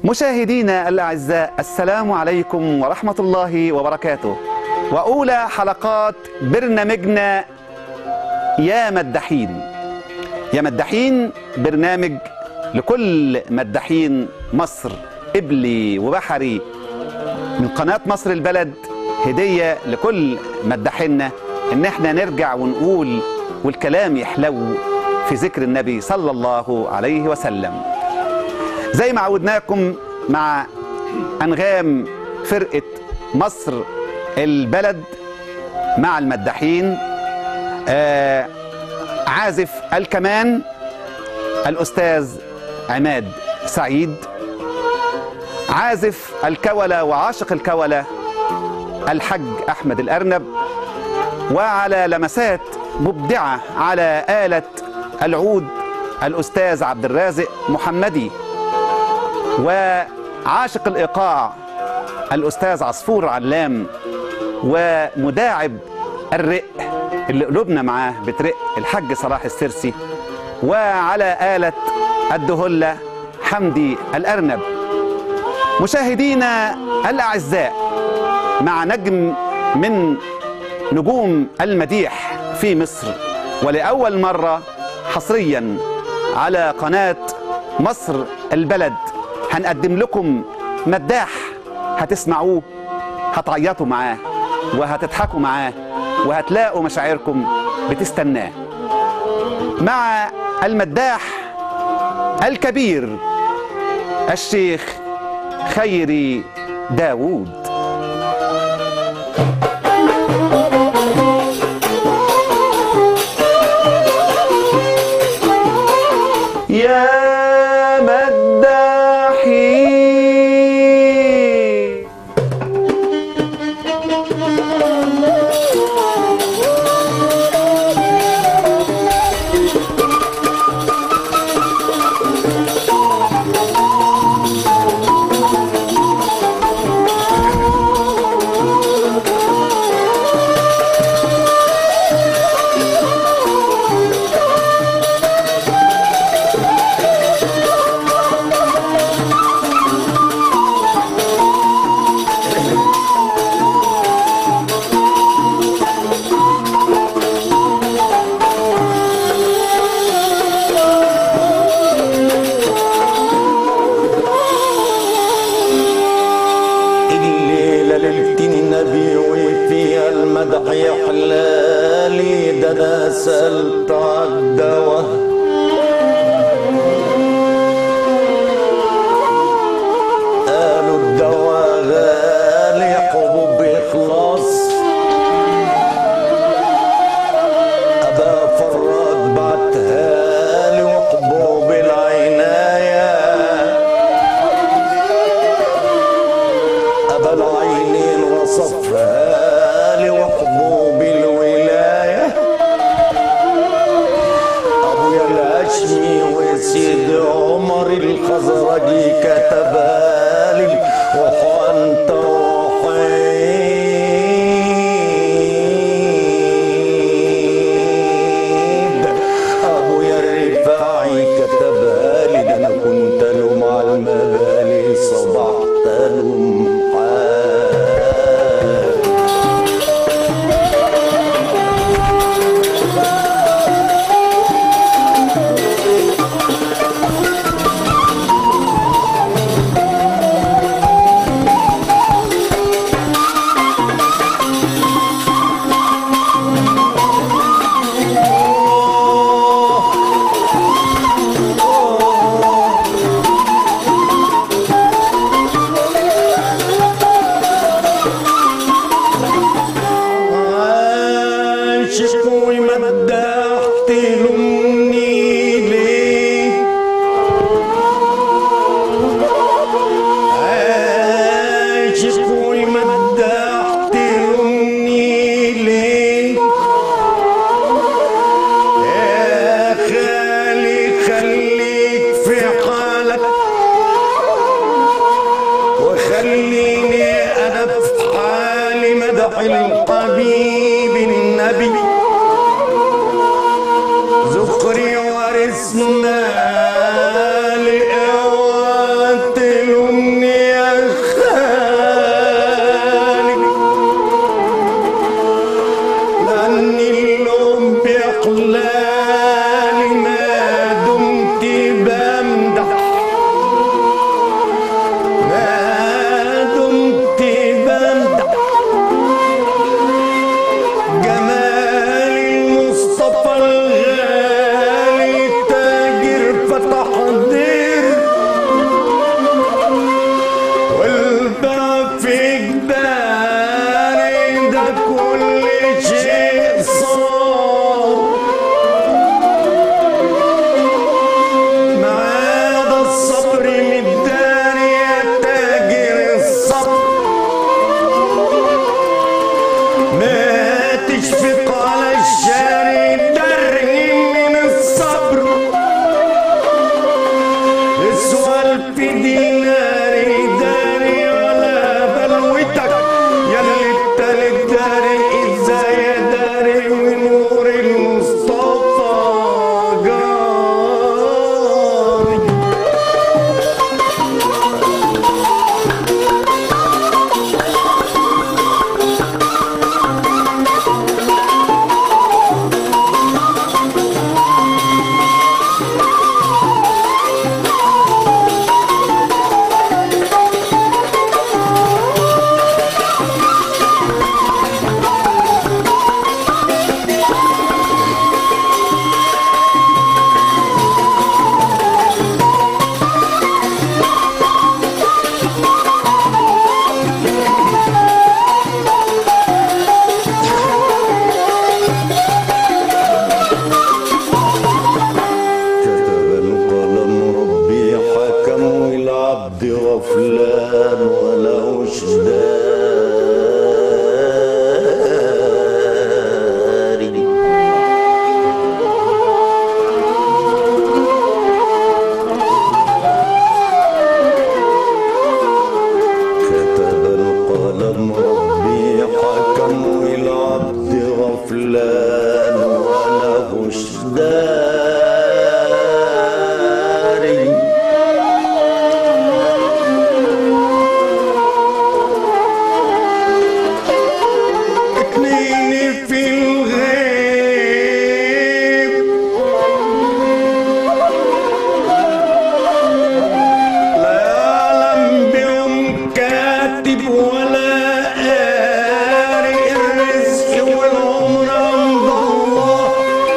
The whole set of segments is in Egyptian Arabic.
مشاهدينا الأعزاء السلام عليكم ورحمة الله وبركاته وأولى حلقات برنامجنا يا مدحين يا مدحين برنامج لكل مدحين مصر إبلي وبحري من قناة مصر البلد هدية لكل مدحينا إن احنا نرجع ونقول والكلام يحلو في ذكر النبي صلى الله عليه وسلم زي ما عودناكم مع أنغام فرقة مصر البلد مع المداحين آه عازف الكمان الأستاذ عماد سعيد عازف الكولة وعاشق الكولة الحج أحمد الأرنب وعلى لمسات مبدعة على آلة العود الأستاذ عبد الرازق محمدي وعاشق الإيقاع الأستاذ عصفور علام ومداعب الرق اللي قلوبنا معاه بترق الحج صلاح السرسي وعلى آلة الدهلة حمدي الأرنب مشاهدينا الأعزاء مع نجم من نجوم المديح في مصر ولأول مرة حصريا على قناة مصر البلد هنقدم لكم مداح هتسمعوه هتعيطوا معاه وهتضحكوا معاه وهتلاقوا مشاعركم بتستناه مع المداح الكبير الشيخ خيري داوود يا مداحين الليلة ليلة النبي وفيها المدح يحلالي ده انا سألت عالدواء قالوا الدواء غالي حبوب يخلص أبا فراد بعتها لي وحبوب العنايه أبا العينين وصفها لي وحبوب الولاية أبويا الهاشمي وسيد عمر الخزرجي كتبها لي وحنت وحيد أبويا الرفاعي كتبها لي ده أنا كنت له مع المبالي صبحت له محال عاشق ومداح تلومني ليه عاشق ومداح تلومني ليه يا خالي خليك في حالك وخليني انا في حالي مدح الحبيب النبي ذكري ورثنا لأوات الأم غفلان ولا وجدان كتب القلم ربي حكم العبد غفلان وله شداري اتنين في الغيب لا يعلم بهم كاتب ولا قارئ الرزق والعمر عند الله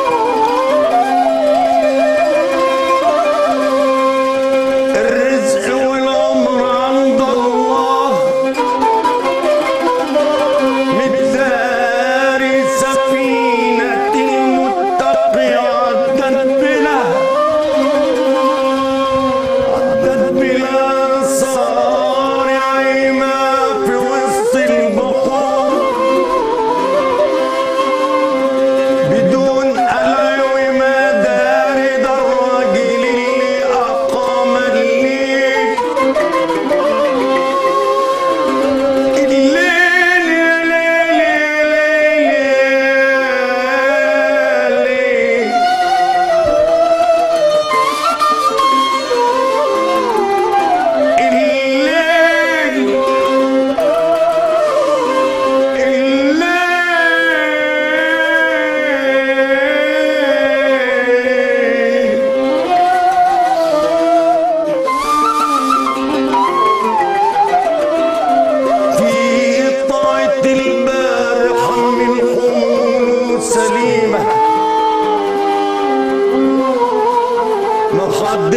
الرزق والعمر عند الله مقدار سفينة المتقي عدت بلا عدت بلا صارع ما في وسط البحور بدون ألعو مدار ده الراجل اللي أقام الليل الليل يا ليل يا ليل الليل الليل في طاعة البارحة من حمول سليمة ما حد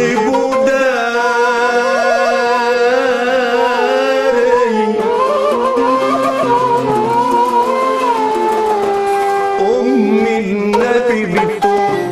بوداري أم النبي بتقول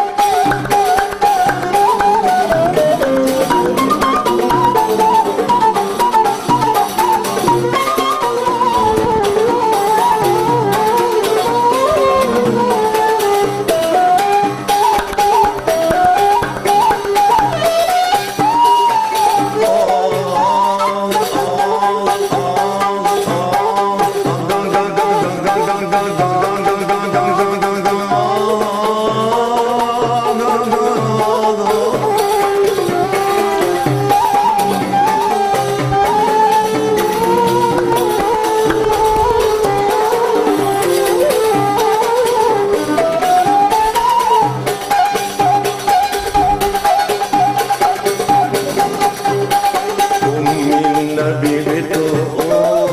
أم النبي بتقول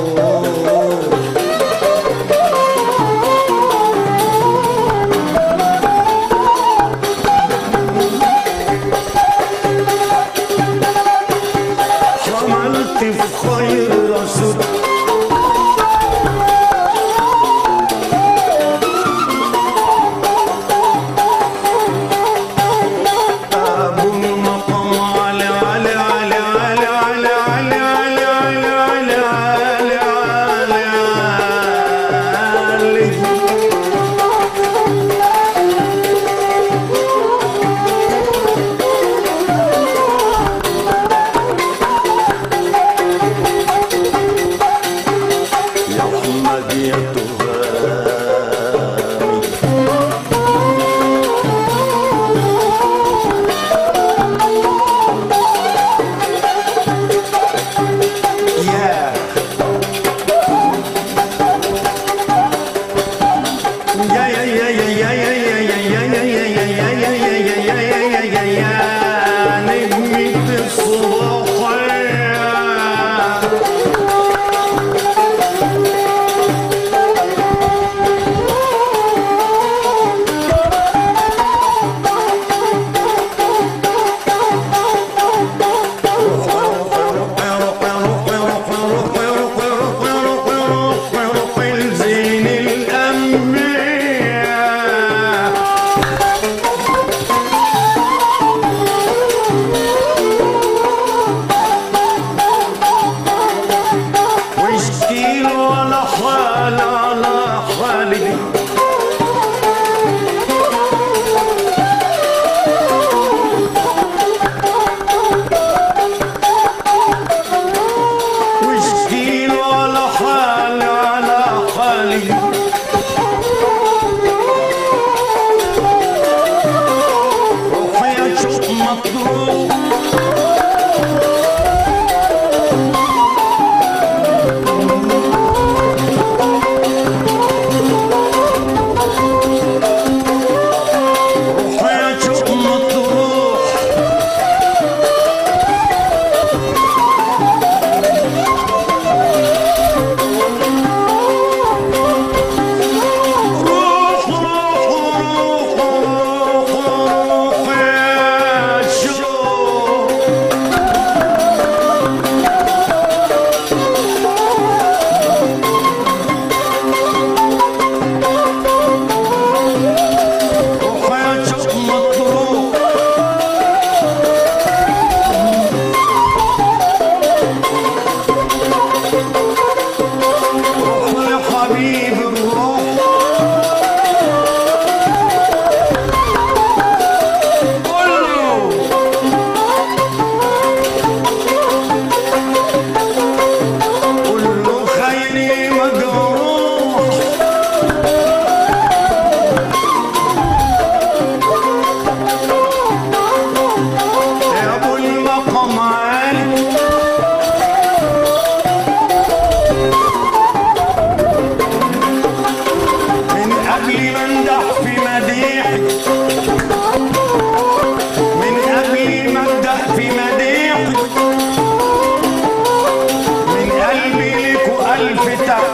حملت في خير رسول أبو المقام علي علي علي علي علي علي علي علي علي علي علي علي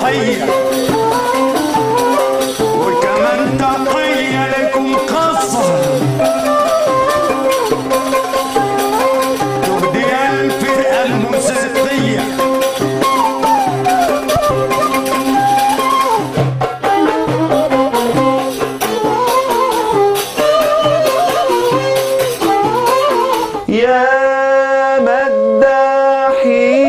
تحية وكمان تحية لكم خاصة تهديها الفرقة الموسيقية يا مداحي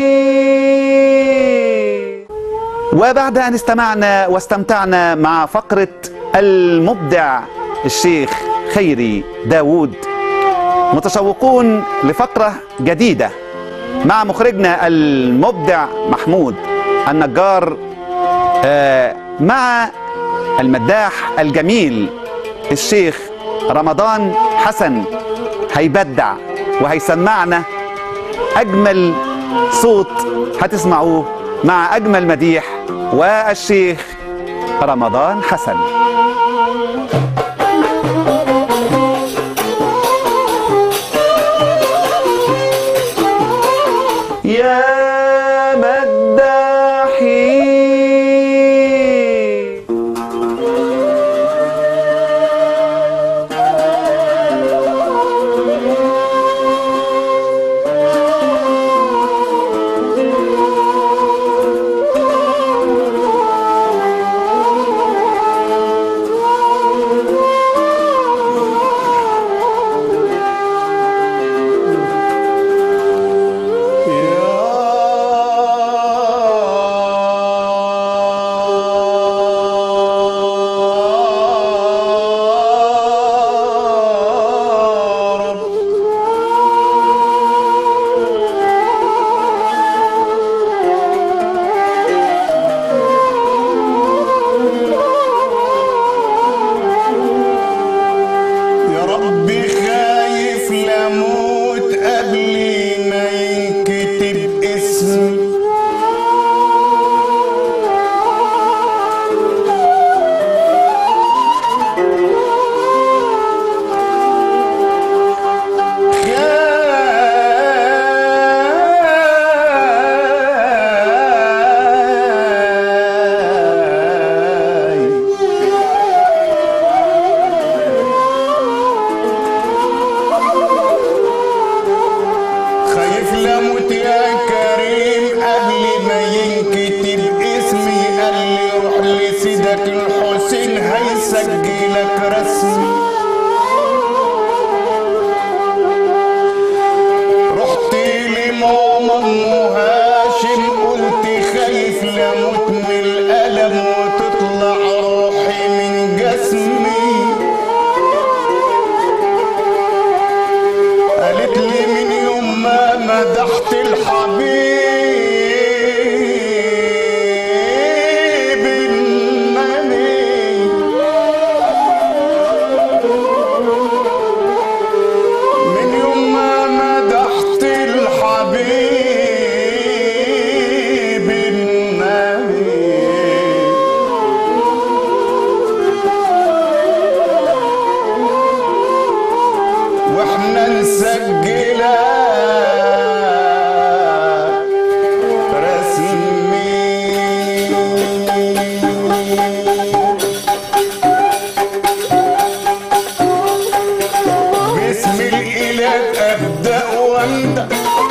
وبعد أن استمعنا واستمتعنا مع فقرة المبدع الشيخ خيري داوود متشوقون لفقرة جديدة مع مخرجنا المبدع محمود النجار آه، مع المداح الجميل الشيخ رمضان حسن هيبدع وهيسمعنا أجمل صوت هتسمعوه مع أجمل مديح والشيخ رمضان حسن يا مداحي يا ربي خايف لموت قبل ما ينكتب اسمي خايف خايف لموت يا كريم قبل ما ينكتب اسمي قال لي روح لسيدك الحسين هيسجلك رسمي رحت لماما ام هاشم قلت خايف لموت من الالم وتطلع روحي من جسمي قالت لي من يوم ما مدحت الحبيب النبي من يوم ما مدحت الحبيب النبي واحنا نسجلها رسمي باسم الاله ابدا وامدح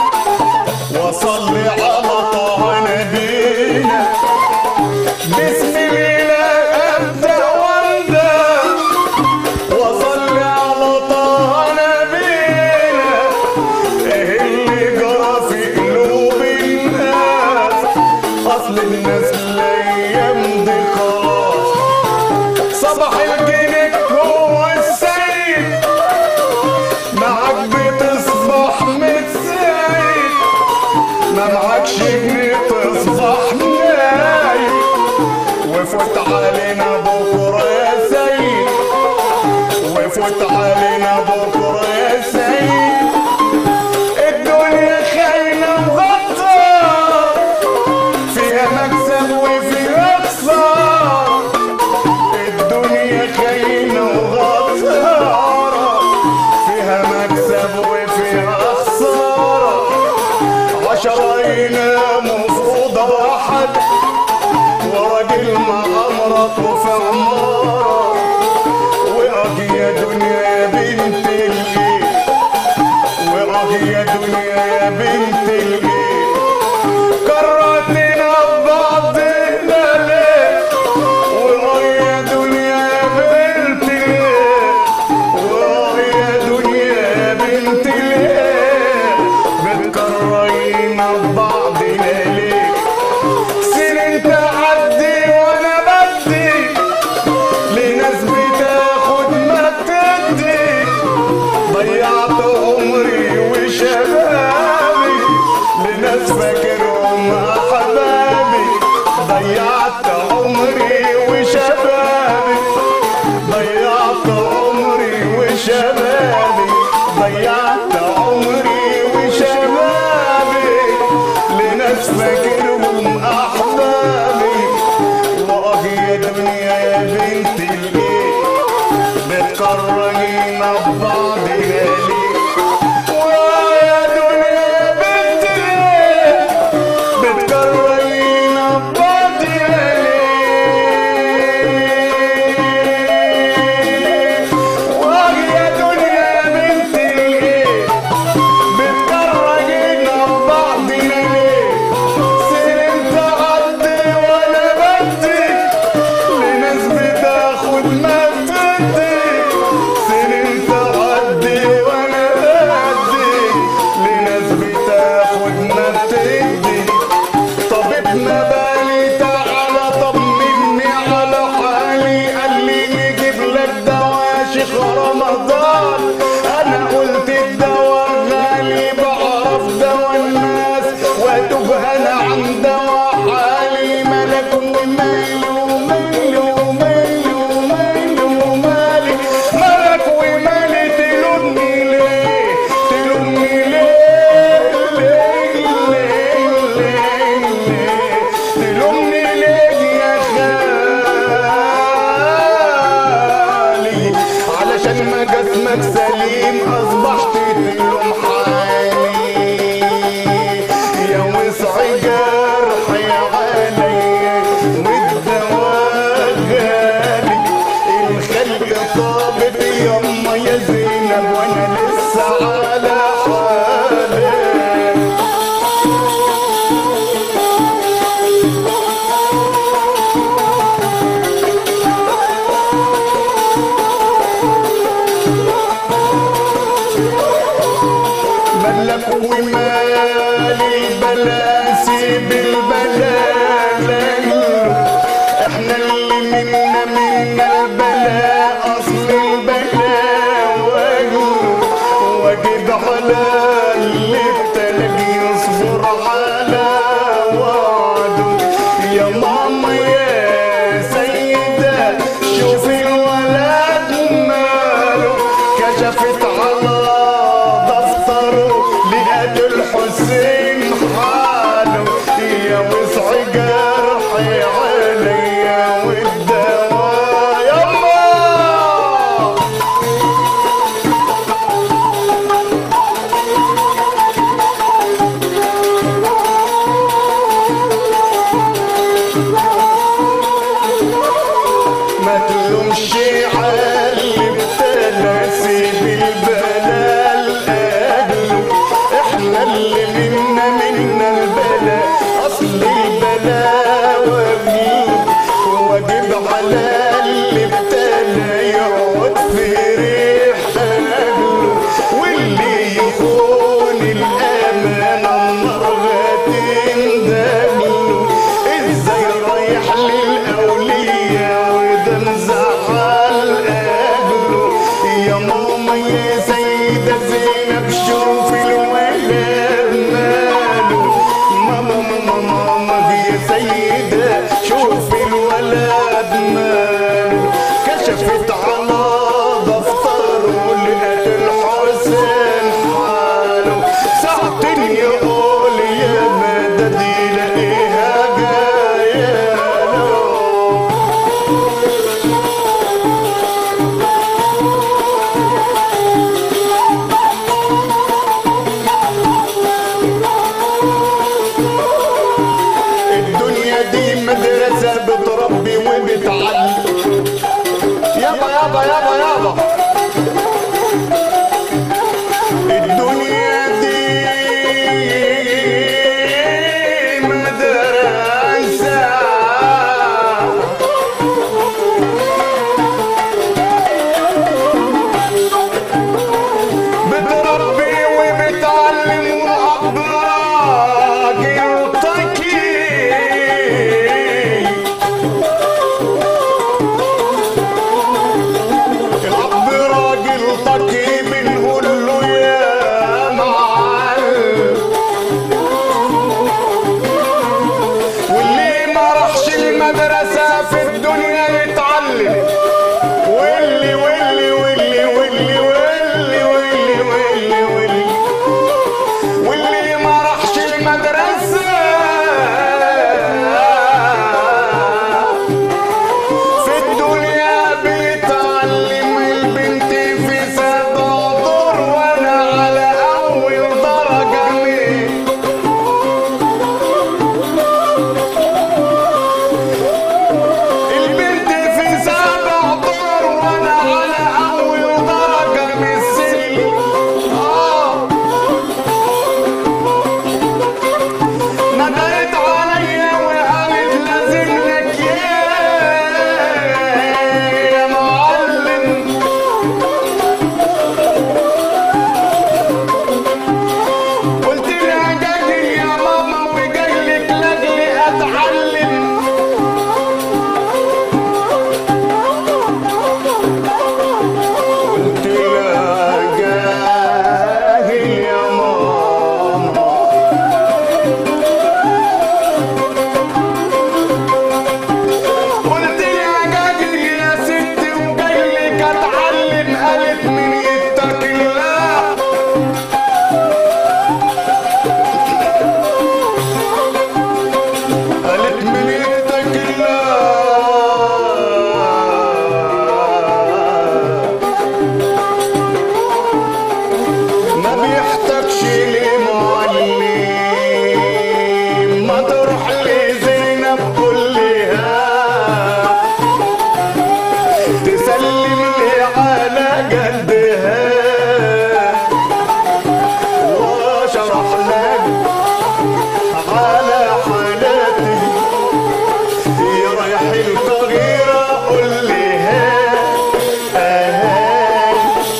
واصلي على طه نبينا باسم الاله ابدا وامدح وصلي على طه نبينا ايه اللي جرى في قلوب الناس اصل الناس الايام دي خلاص صباح الجنك هو السيد معاك بتصبح متسعد ما معكش جنيه تصبح نايم وفوت علينا بكره يا سيد وفوت علينا بكره يا سيد الدنيا خاينه مغطى فيها مكسب وفيها خساره الدنيا خاينه وغداره فيها مكسب وفيها خساره عشرة يناموا في أوضة واحد عمارات وفي عمارة واه يا دنيا يا بنت الايه واه يا دنيا يا بنت الايه كرهتنا ببعضنا ليه واه يا دنيا يا بنت الايه واه يا دنيا يا بنت الايه بتكرهينا ببعضنا ليه سنين تعدي وانا بدي لناس بتاخد ما بتدي ضيعت عمري وشبابي لناس فاكرهم احبابي ضيعت عمري وشبابي ضيعت عمري وشبابي ضيعت عمري وشبابي لناس فاكرهم احبابي واه يا دنيا يا بنت الايه بتكرهينا ببعضنا ليه واه يا دنيا يا بنت الايه بتكرهينا ببعضنا ليه واه يا دنيا يا بنت الايه بتكرهينا ببعضنا ليه سنين تعدي وانا بدي لناس بتاخد ما بتدي سنين تعدي وانا بدي لناس بتاخد ما بتدي طبيبنا بالي تعالى طمني على حالي قال لي نجيب لك دواء شيخ رمضان انا قلت الدواء غالي بعرف دواء الناس واتوب انا عن دواء حالي ملك ومالي ومالي ومالي ومالي ومالي ملك ومالي تلومني ليه تلومني ليه ليه ليه ليه ليه تلومني ليه يا خالي علشان ما جسمك سليم اصبحت تلوم حالي يا وسع جرحي علي والدواء غالي الخلق طابت يما يا زينب وانا لسه على حالي ملك ومالي بلا سيب البلا لانه احنا اللي منا منا البلاء اصل البلاء واجله واجد على اللي ابتلك يصبر على وعده يا ماما يا سيدة شوفي الولد ماله كشفت على دفتره لقيت الحسين حاله يا وسع جرحي عليا والدواء يما ما تلومش على اللي ابتلى سيب البلا لاجله احنا اللي منا منا البلا اصل البلا واجله واجب على اللي ابتلى يقعد في ريح اجله واللي يخون الامانه النار هتندهله ازاي رايح للاولياء وده مزعل اجله يا ماما يا سيدة زينب شوف الولد ماله ماما ماما ماما يا سيدة شوف الولد ماله كشفت على دفتره لقيت الحسين حاله ساعتين يقول يا مدد يلاقيها جايه له الدنيا دي مدرسة بتربي وبتعلم يابا يابا يابا يابا الدنيا دي مدرسة بتربي وبتعلم وأبراج يرتكي الأب راجل تقي بنقول له يا معلم واللي ما راحش المدرسة في الدنيا يتعلم واللي واللي واللي واللي واللي واللي واللي واللي واللي ما راحش المدرسة في الدنيا بيتعلم البنت في سبع دور وانا على اول درجة من البنت في سبع دور وانا على اول درجة من السلم آه ندرت عليا وقالت لازم لك يا يا معلم قلت لها جاي يا ماما وجاي لك لاجلي اتعلم قلت لها جاي يا ماما قلت يا جاجل يا ستي وجاي لك اتعلم قالت من يتك الله قالت من يتك الله ما بيحتاجش لمعلم ما تروح لزينب كلها تسلم لي على جدها واشرح لك على حالاتي يا رايح القاهرة قول لها آه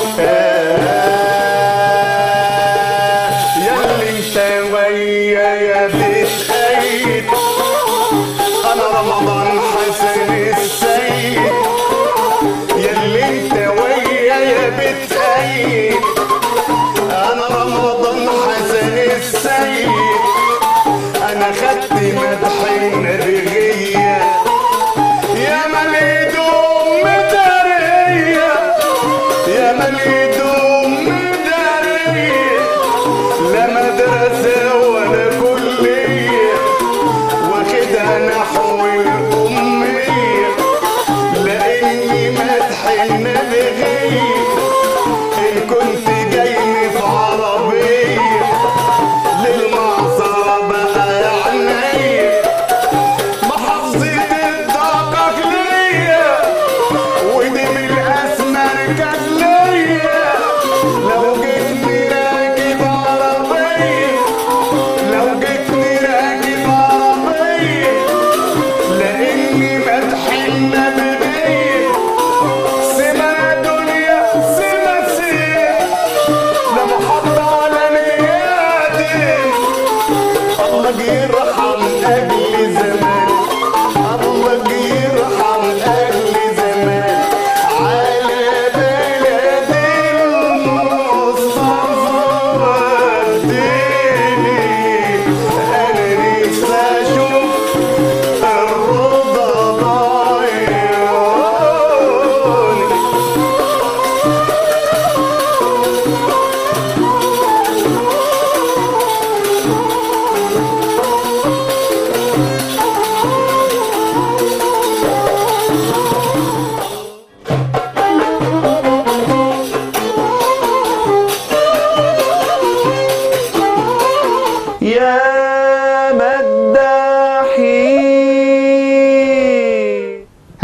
آه ياللي انت ويا يا بيت أيد انا رمضان حسن السيد ياللي انت ويا يا بيت أيد انا رمضان حسن السيد انا خدت مدح النبية يا مليد ام دارية يا مليد ام دارية لا مدرسة ولا كلية واخدها نحو الأمية لأني مدح النبي إن كنت جايني في عربية للمعصرة بقى يا عينيا محافظة الدقق ليا ودي من الأسمر كانت ليا لو جيتني راكب عربية لو جيتني راكب عربية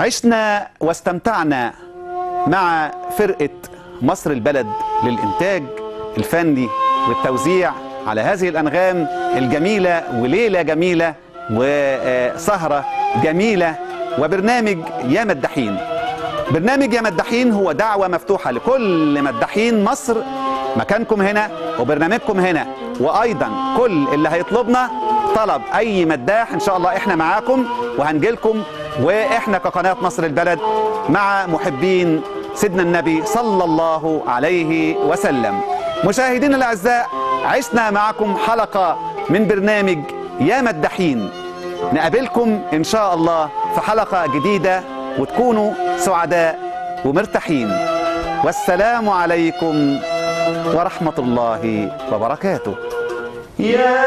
عشنا واستمتعنا مع فرقة مصر البلد للإنتاج الفني والتوزيع على هذه الأنغام الجميلة وليلة جميلة وسهرة جميلة وبرنامج يا مدحين برنامج يا مدحين هو دعوة مفتوحة لكل مدحين مصر مكانكم هنا وبرنامجكم هنا وأيضا كل اللي هيطلبنا طلب أي مداح إن شاء الله إحنا معاكم وهنجيلكم وإحنا كقناة مصر البلد مع محبين سيدنا النبي صلى الله عليه وسلم مشاهدينا الأعزاء عشنا معكم حلقة من برنامج يا مدحين نقابلكم إن شاء الله في حلقة جديدة وتكونوا سعداء ومرتاحين والسلام عليكم ورحمة الله وبركاته يا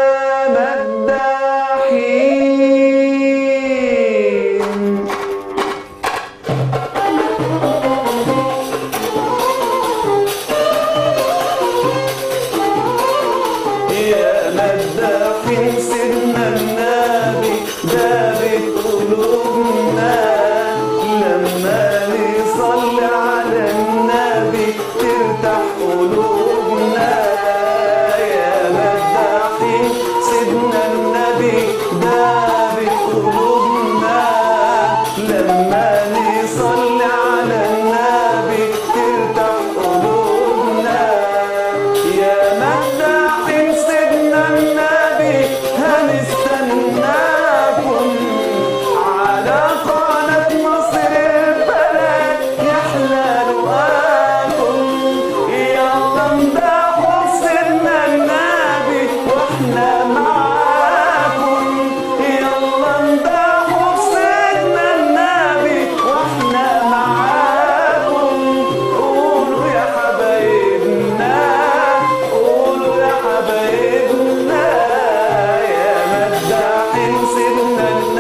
مداحين يا مداحين سيدنا النبي دابت قلوبنا لما نصلي على النبي ترتاح قلوبنا يا مداحين سيدنا النبي دابت قلوبنا لما نصلي على النبي ترتاح قلوبنا يا مداحين سيدنا النبي هنستناكم على قناة مصر البلد يحلى لقاكم يلا امدحوا سيدنا النبي واحنا معاكم يلا امدحوا سيدنا النبي واحنا معاكم قولوا يا حبايبنا قولوا يا حبايبنا يا مداحين سيدنا